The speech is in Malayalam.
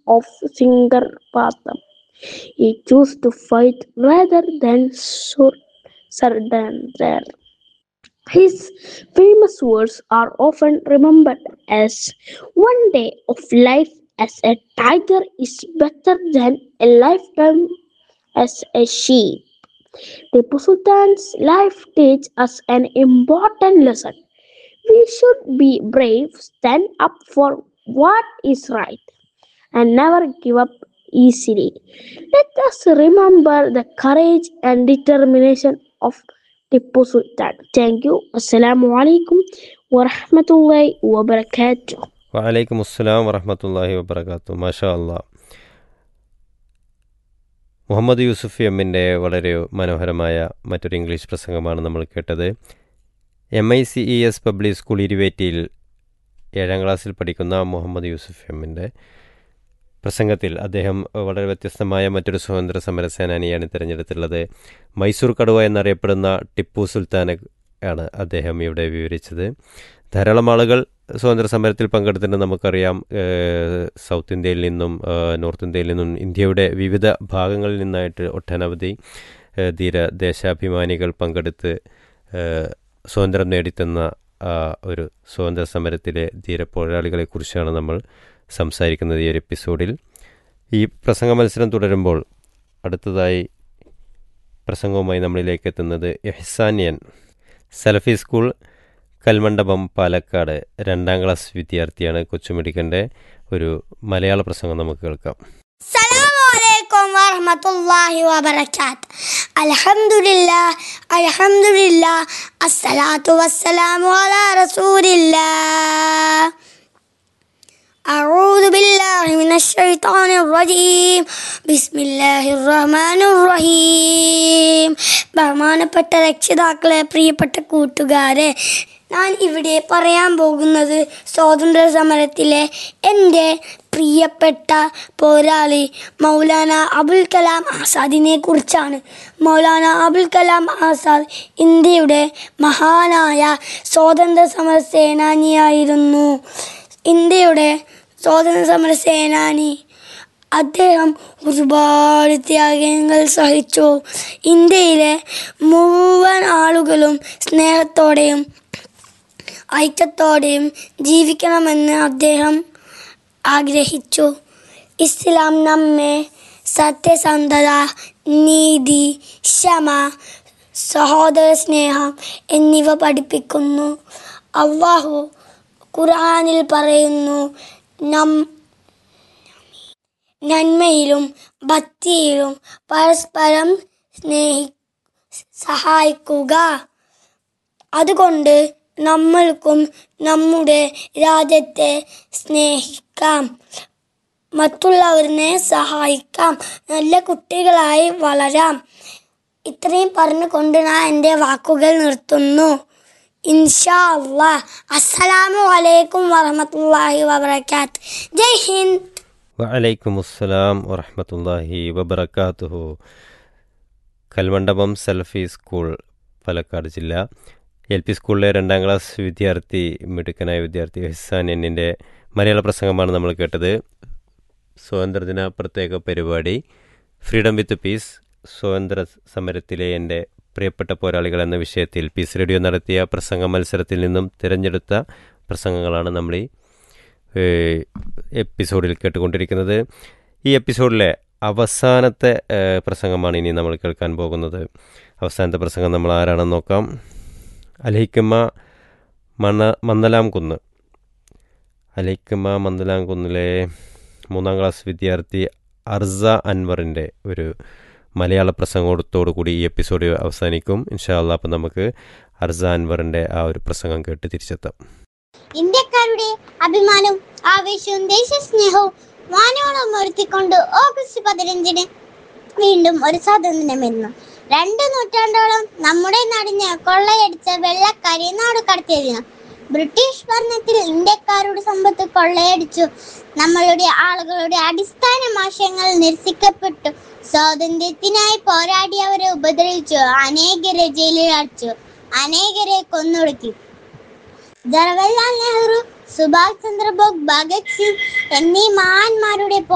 of Singarpatam. He chose to fight rather than sur- surrender. His famous words are often remembered as one day of life as a tiger is better than a lifetime as a sheep. Tipu Sultan's life teaches us an important lesson. We should be brave, stand up for what is right, and never give up easily. Let us remember the courage and determination of Tipu Sultan. Thank you. Assalamu alaikum wa rahmatullahi wa barakatuh. വലൈക്കും അസ്സലാം വറഹമത്തല്ലാഹി വബർക്കാത്തു മാഷാ അല്ലാ മുഹമ്മദ് യൂസുഫ് എമ്മിൻ്റെ വളരെ മനോഹരമായ മറ്റൊരു ഇംഗ്ലീഷ് പ്രസംഗമാണ് നമ്മൾ കേട്ടത് M I C E S public school ഇരുവേറ്റിയിൽ ഏഴാം ക്ലാസ്സിൽ പഠിക്കുന്ന മുഹമ്മദ് യൂസുഫ് എമ്മിൻ്റെ പ്രസംഗത്തിൽ അദ്ദേഹം വളരെ വ്യത്യസ്തമായ മറ്റൊരു സ്വതന്ത്ര സമര സേനാനിയാണ് തിരഞ്ഞെടുത്തുള്ളത് മൈസൂർ കടുവ എന്നറിയപ്പെടുന്ന ടിപ്പു സുൽത്താനെ ആണ് അദ്ദേഹം ഇവിടെ വിവരിച്ചത് ധാരാളം ആളുകൾ സ്വാതന്ത്ര്യ സമരത്തിൽ പങ്കെടുത്തിട്ടുണ്ട് നമുക്കറിയാം ഏഹ്, സൗത്ത് ഇന്ത്യയിൽ നിന്നും ഏഹ്, നോർത്ത് ഇന്ത്യയിൽ നിന്നും ഇന്ത്യയുടെ വിവിധ ഭാഗങ്ങളിൽ നിന്നായിട്ട് ഒട്ടനവധി ഏഹ്, ധീര ദേശാഭിമാനികൾ പങ്കെടുത്ത് ഏഹ്, സ്വാതന്ത്ര്യം നേടിത്തന്ന ആ ഒരു സ്വാതന്ത്ര്യ സമരത്തിലെ ധീര പോരാളികളെക്കുറിച്ചാണ് നമ്മൾ സംസാരിക്കുന്നത് ഈ ഒരു എപ്പിസോഡിൽ ഈ പ്രസംഗ മത്സരം തുടരുമ്പോൾ അടുത്തതായി പ്രസംഗവുമായി നമ്മളിലേക്ക് എത്തുന്നത് എഹ്സാനിയൻ സലഫി സ്കൂൾ കൽമണ്ഡപം പാലക്കാട് രണ്ടാം ക്ലാസ് വിദ്യാർത്ഥിയാണ് കൊച്ചുമിടിക്കൻ്റെ ഒരു മലയാള പ്രസംഗം നമുക്ക് കേൾക്കാം السلام عليكم ورحمة الله وبركاته الحمد لله الحمد لله الصلاة والسلام على رسول الله أعوذ بالله من الشيطان الرجيم بسم الله الرحمن الرحيم ബഹുമാനപ്പെട്ട രക്ഷിതാക്കളെ പ്രിയപ്പെട്ട കൂട്ടുകാരെ ഞാൻ ഇവിടെ പറയാൻ പോകുന്നത് സ്വാതന്ത്ര്യ സമരത്തിലെ എൻ്റെ പ്രിയപ്പെട്ട പോരാളി മൗലാന അബുൽ കലാം ആസാദിനെ കുറിച്ചാണ് മൗലാന അബുൽ കലാം ആസാദ് ഇന്ത്യയുടെ മഹാനായ സ്വാതന്ത്ര്യ സമര സേനാനിയായിരുന്നു ഇന്ത്യയുടെ സ്വാതന്ത്ര്യ സമര സേനാനി അദ്ദേഹം ഒരുപാട് ത്യാഗങ്ങൾ സഹിച്ചു ഇന്ത്യയിലെ മുഴുവൻ ആളുകളും സ്നേഹത്തോടെയും ഐക്യത്തോടെയും ജീവിക്കണമെന്ന് അദ്ദേഹം ആഗ്രഹിച്ചു ഇസ്ലാം നമ്മെ സത്യസന്ധത നീതി ക്ഷമ സഹോദര സ്നേഹം എന്നിവ പഠിപ്പിക്കുന്നു അള്ളാഹു ഖുർആനിൽ പറയുന്നു നം നന്മയിലും ഭക്തിയിലും പരസ്പരം സ്നേഹി സഹായിക്കുക അതുകൊണ്ട് നമ്മൾക്കും നമ്മുടെ രാജ്യത്തെ സ്നേഹിക്കാം മറ്റുള്ളവരിനെ സഹായിക്കാം നല്ല കുട്ടികളായി വളരാം ഇത്രയും പറഞ്ഞുകൊണ്ട് ഞാൻ എൻ്റെ വാക്കുകൾ നിർത്തുന്നു ഇൻഷാ അള്ളാ അസ്സലാമു അലൈക്കും വറഹമത്തല്ലാഹി വബർക്കാത്ത് ജയ് ഹിന്ദ് വലൈക്കും അസ്സലാം വറഹമത്തല്ലാഹി വബർക്കാത്തുഹു കൽമണ്ഡപം സൽഫി സ്കൂൾ പാലക്കാട് ജില്ല എൽ പി സ്കൂളിലെ രണ്ടാം ക്ലാസ് വിദ്യാർത്ഥി മിടുക്കനായ വിദ്യാർത്ഥി ഹസാൻ എന്നിൻ്റെ മലയാള പ്രസംഗമാണ് നമ്മൾ കേട്ടത് സ്വാതന്ത്ര്യദിന പ്രത്യേക പരിപാടി ഫ്രീഡം വിത്ത് പീസ് സ്വാതന്ത്ര്യ സമരത്തിലെ എൻ്റെ പ്രിയപ്പെട്ട പോരാളികൾ എന്ന വിഷയത്തിൽ പീസ് റേഡിയോ നടത്തിയ പ്രസംഗ മത്സരത്തിൽ നിന്നും തിരഞ്ഞെടുത്ത പ്രസംഗങ്ങളാണ് നമ്മൾ ഈ ഏഹ്, എപ്പിസോഡിൽ കേട്ടുകൊണ്ടിരിക്കുന്നത് ഈ എപ്പിസോഡിലെ അവസാനത്തെ ഏഹ്, പ്രസംഗമാണ് ഇനി നമ്മൾ കേൾക്കാൻ പോകുന്നത് അവസാനത്തെ പ്രസംഗം നമ്മൾ ആരാണെന്ന് നോക്കാം അലഹിക്കമ്മ മണ്ണ മന്ദലാം കുന്ന് അലഹിക്കമ്മ മന്ദലാം കുന്നിലെ മൂന്നാം ക്ലാസ് വിദ്യാർത്ഥി അർസ അൻവറിൻ്റെ ഒരു മലയാള പ്രസംഗത്തോടു കൂടി ഈ എപ്പിസോഡ് അവസാനിക്കും ഇൻഷാ അല്ലാ അപ്പം നമുക്ക് അർസ അൻവറിൻ്റെ ആ ഒരു പ്രസംഗം കേട്ട് തിരിച്ചെത്താം ഇന്ത്യക്കാരുടെ അഭിമാനവും ആവേശവും ദേശസ്നേഹവും വാനോളം ഉയർത്തിക്കൊണ്ട് ഓഗസ്റ്റ് പതിനഞ്ചിന് വീണ്ടും ഒരു സ്വാതന്ത്ര്യം വരുന്നു രണ്ട് നൂറ്റാണ്ടോളം നമ്മുടെ നാടിനെ കൊള്ളയടിച്ച വെള്ളക്കാരെ നാട് കടത്തിയതിനു ബ്രിട്ടീഷ് ഭരണത്തിൽ ഇന്ത്യക്കാരുടെ സമ്പത്ത് കൊള്ളയടിച്ചു നമ്മളുടെ ആളുകളുടെ അടിസ്ഥാന ആശയങ്ങൾ നിരസിക്കപ്പെട്ടു സ്വാതന്ത്ര്യത്തിനായി പോരാടിയവരെ ഉപദ്രവിച്ചു അനേകരെ ജയിലിൽ അടച്ചു അനേകരെ കൊന്നൊടുക്കി ജവഹർലാൽ നെഹ്റു സുഭാഷ് ചന്ദ്രബോസ് ഭഗത് സിംഗ് എന്നീ മഹാന്മാരുടെ